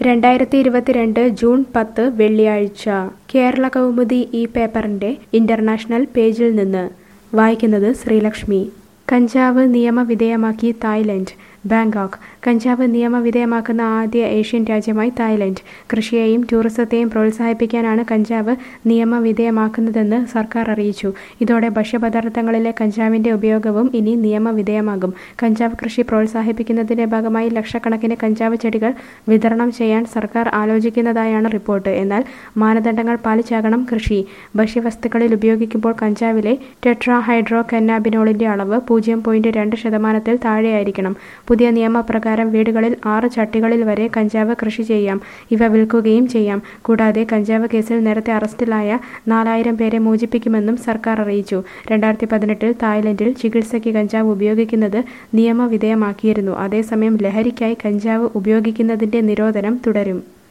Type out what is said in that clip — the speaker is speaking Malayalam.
രണ്ടായിരത്തി ഇരുപത്തിരണ്ട് ജൂൺ പത്ത് വെള്ളിയാഴ്ച കേരള കൗമുദി ഈ പേപ്പറിന്റെ ഇന്റർനാഷണൽ പേജിൽ നിന്ന് വായിക്കുന്നത് ശ്രീലക്ഷ്മി കഞ്ചാവ് നിയമവിധേയമാക്കി തായ്ലൻഡ് ബാങ്കോക്ക് കഞ്ചാവ് നിയമവിധേയമാക്കുന്ന ആദ്യ ഏഷ്യൻ രാജ്യമായി തായ്ലൻഡ് കൃഷിയെയും ടൂറിസത്തെയും പ്രോത്സാഹിപ്പിക്കാനാണ് കഞ്ചാവ് നിയമവിധേയമാക്കുന്നതെന്ന് സർക്കാർ അറിയിച്ചു ഇതോടെ ഭക്ഷ്യപദാർത്ഥങ്ങളിലെ കഞ്ചാവിന്റെ ഉപയോഗവും ഇനി നിയമവിധേയമാകും കഞ്ചാവ് കൃഷി പ്രോത്സാഹിപ്പിക്കുന്നതിന്റെ ഭാഗമായി ലക്ഷക്കണക്കിന് കഞ്ചാവ് ചെടികൾ വിതരണം ചെയ്യാൻ സർക്കാർ ആലോചിക്കുന്നതായാണ് റിപ്പോർട്ട് എന്നാൽ മാനദണ്ഡങ്ങൾ പാലിച്ചാകണം കൃഷി ഭക്ഷ്യവസ്തുക്കളിൽ ഉപയോഗിക്കുമ്പോൾ കഞ്ചാവിലെ ടെട്രാഹൈഡ്രോ കന്നാബിനോളിന്റെ അളവ് പൂജ്യം പോയിന്റ് രണ്ട് ശതമാനത്തിൽ താഴെയായിരിക്കണം പുതിയ നിയമപ്രകാരം വീടുകളിൽ ആറ് ചട്ടികളിൽ വരെ കഞ്ചാവ് കൃഷി ചെയ്യാം ഇവ വിൽക്കുകയും ചെയ്യാം കൂടാതെ കഞ്ചാവ് കേസിൽ നേരത്തെ അറസ്റ്റിലായ നാലായിരം പേരെ മോചിപ്പിക്കുമെന്നും സർക്കാർ അറിയിച്ചു രണ്ടായിരത്തി പതിനെട്ടിൽ തായ്ലൻഡിൽ ചികിത്സയ്ക്ക് കഞ്ചാവ് ഉപയോഗിക്കുന്നത് നിയമവിധേയമാക്കിയിരുന്നു അതേസമയം ലഹരിക്കായി കഞ്ചാവ് ഉപയോഗിക്കുന്നതിന്റെ നിരോധനം തുടരും